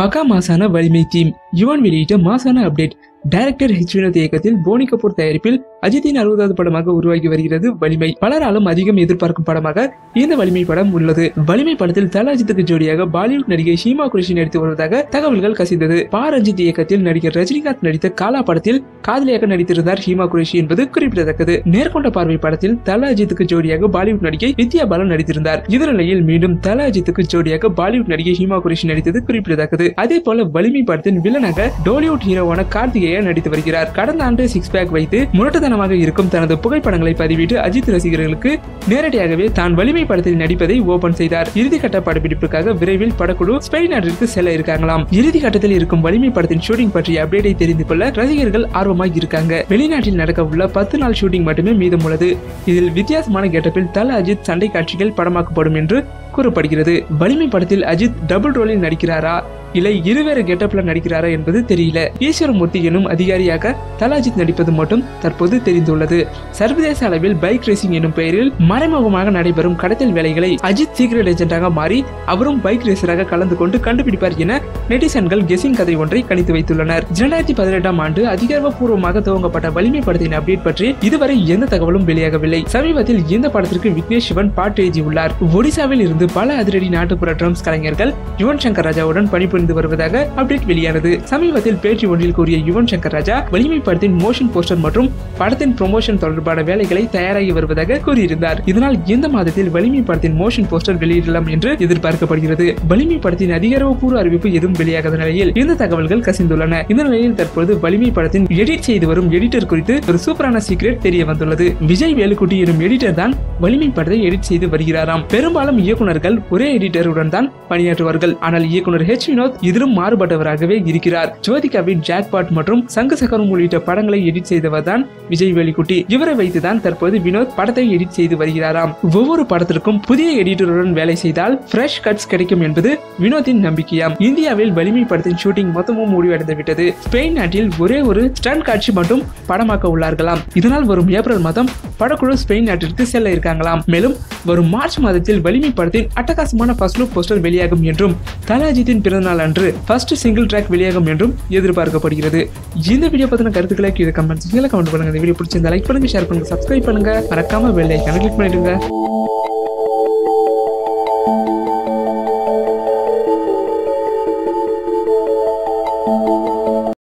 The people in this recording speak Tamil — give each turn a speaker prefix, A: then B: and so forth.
A: பகா மாசான வலிமை தீம் யுவன் வெளியிட்ட மாசான அப்டேட் டைரக்டர் ஹெச் வினோத் இயக்கத்தில் போனி கபூர் தயாரிப்பில் அஜித்தின் அறுபதாவது படமாக உருவாகி வருகிறது வலிமை பலராலும் அதிகம் எதிர்பார்க்கும் படமாக இந்த வலிமை படம் உள்ளது வலிமை படத்தில் தல அஜித்துக்கு ஜோடியாக பாலிவுட் நடிகை ஷீமா குரேஷி நடித்து வருவதாக தகவல்கள் கசிந்தது பா ரஞ்சித் இயக்கத்தில் நடிகர் ரஜினிகாந்த் நடித்த காலா படத்தில் காதலியாக நடித்திருந்தார் ஷீமா குரேஷி என்பது குறிப்பிடத்தக்கது நேர்கொண்ட பார்வை படத்தில் தல அஜித்துக்கு ஜோடியாக பாலிவுட் நடிகை வித்யா பாலன் நடித்திருந்தார் இந்த நிலையில் மீண்டும் தல அஜித்துக்கு ஜோடியாக பாலிவுட் நடிகை ஹீமா குரேஷி நடித்தது குறிப்பிடத்தக்கது அதே போல வலிமை படத்தின் வில்லனாக டோலிவுட் ஹீரோவான கார்த்திகேயன் நடித்து வருகிறார் கடந்த ஆண்டு சிக்ஸ் பேக் வைத்து முரட்டுத்தனமாக இருக்கும் தனது புகைப்படங்களை பதிவிட்டு அஜித் ரசிகர்களுக்கு நேரடியாகவே தான் வலிமை படத்தில் நடிப்பதை ஓபன் செய்தார் இறுதிக்கட்ட படப்பிடிப்புக்காக விரைவில் படக்குழு ஸ்பெயின் நாட்டிற்கு செல்ல இருக்காங்களாம் இறுதி கட்டத்தில் இருக்கும் வலிமை படத்தின் ஷூட்டிங் பற்றிய அப்டேட்டை தெரிந்து கொள்ள ரசிகர்கள் ஆர்வமாக இருக்காங்க வெளிநாட்டில் நடக்க உள்ள பத்து நாள் ஷூட்டிங் மட்டுமே மீதம் உள்ளது இதில் வித்தியாசமான கெட்டப்பில் தல அஜித் சண்டை காட்சிகள் படமாக்கப்படும் என்று கூறப்படுகிறது வலிமை படத்தில் அஜித் டபுள் ரோலில் நடிக்கிறாரா இல்லை இருவேறு கெட்டப்ல நடிக்கிறாரா என்பது தெரியல ஈஸ்வரமூர்த்தி எனும் அதிகாரியாக தல அஜித் நடிப்பது மட்டும் தற்போது தெரிந்துள்ளது சர்வதேச அளவில் பைக் ரேசிங் எனும் பெயரில் மறைமுகமாக நடைபெறும் கடத்தல் வேலைகளை அஜித் சீக்ரெட் ஏஜென்டாக மாறி அவரும் பைக் ரேசராக கலந்து கொண்டு கண்டுபிடிப்பார் என நெட்டிசன்கள் கெஸிங் கதை ஒன்றை கணித்து வைத்துள்ளனர் இரண்டாயிரத்தி பதினெட்டாம் ஆண்டு அதிகாரப்பூர்வமாக துவங்கப்பட்ட வலிமை படத்தின் அப்டேட் பற்றி இதுவரை எந்த தகவலும் வெளியாகவில்லை சமீபத்தில் இந்த படத்திற்கு விக்னேஷ் சிவன் பாட்டு எழுதியுள்ளார் ஒடிசாவில் இருந்து பல அதிரடி நாட்டுப்புற ட்ரம்ஸ் கலைஞர்கள் யுவன் சங்கர் ராஜாவுடன் பணிபுரிந்து வருவதாக அப்டேட் வெளியானது சமீபத்தில் பேட்டி ஒன்றில் கூறிய யுவன் சங்கர் ராஜா வலிமை படத்தின் மோஷன் போஸ்டர் மற்றும் படத்தின் ப்ரொமோஷன் தொடர்பான வேலைகளை தயாராகி வருவதாக கூறியிருந்தார் இதனால் இந்த மாதத்தில் வலிமை படத்தின் மோஷன் போஸ்டர் வெளியிடலாம் என்று எதிர்பார்க்கப்படுகிறது வலிமை படத்தின் அதிகாரப்பூர்வ அறிவிப்பு எதுவும் வெளியாகாத நிலையில் இந்த தகவல்கள் கசிந்துள்ளன இந்த நிலையில் தற்போது வலிமை படத்தின் எடிட் செய்து வரும் எடிட்டர் குறித்து ஒரு சூப்பரான சீக்ரெட் தெரிய வந்துள்ளது விஜய் வேலுக்குட்டி எனும் எடிட்டர் தான் வலிமை படத்தை எடிட் செய்து வருகிறாராம் பெரும்பாலும் இயக்குனர்கள் ஒரே எடிட்டருடன் தான் பணியாற்றுவார்கள் ஆனால் இயக்குனர் ஹெச் வினோத் இதிலும் மாறுபட்டவராகவே இருக்கிறார் ஜோதிகாவின் ஜாக்பாட் மற்றும் சங்கு சக்கரம் உள்ளிட்ட படங்களை எடிட் செய்தவர் தான் விஜய் வேலிக்குட்டி இவரை வைத்துதான் தற்போது வினோத் படத்தை எடிட் செய்து வருகிறாராம் ஒவ்வொரு படத்திற்கும் புதிய எடிட்டருடன் வேலை செய்தால் ஃப்ரெஷ் கட்ஸ் கிடைக்கும் என்பது வினோத்தின் நம்பிக்கையாம் இந்தியாவில் வலிமை படத்தின் ஷூட்டிங் மொத்தமும் முடிவடைந்து விட்டது ஸ்பெயின் நாட்டில் ஒரே ஒரு ஸ்டன் காட்சி மட்டும் படமாக்க உள்ளார்களாம் இதனால் வரும் ஏப்ரல் மாதம் படக்குழு ஸ்பெயின் நாட்டிற்கு செல்ல இருக்காங்களாம் மேலும் வரும் மார்ச் மாதத்தில் வலிமை படத்தின் அட்டகாசமான ஃபர்ஸ்ட் லுக் போஸ்டர் வெளியாகும் என்றும் தலாஜித்தின் பிறந்தநாள் அன்று ஃபர்ஸ்ட் சிங்கிள் ட்ராக் வெளியாகும் என்றும் எதிர்பார்க்கப்படுகிறது இந்த வீடியோ பத்தின கருத்துக்களை கீழே கமெண்ட் கமெண்ட் பண்ணுங்க இந்த வீடியோ பிடிச்சிருந்தா லைக் பண்ணுங்க ஷேர் பண்ணுங்க சப்ஸ்கிரைப் பண்ணுங்க மறக்காம பெல் ஐக்கான கிளிக் பண்ணிடுங்க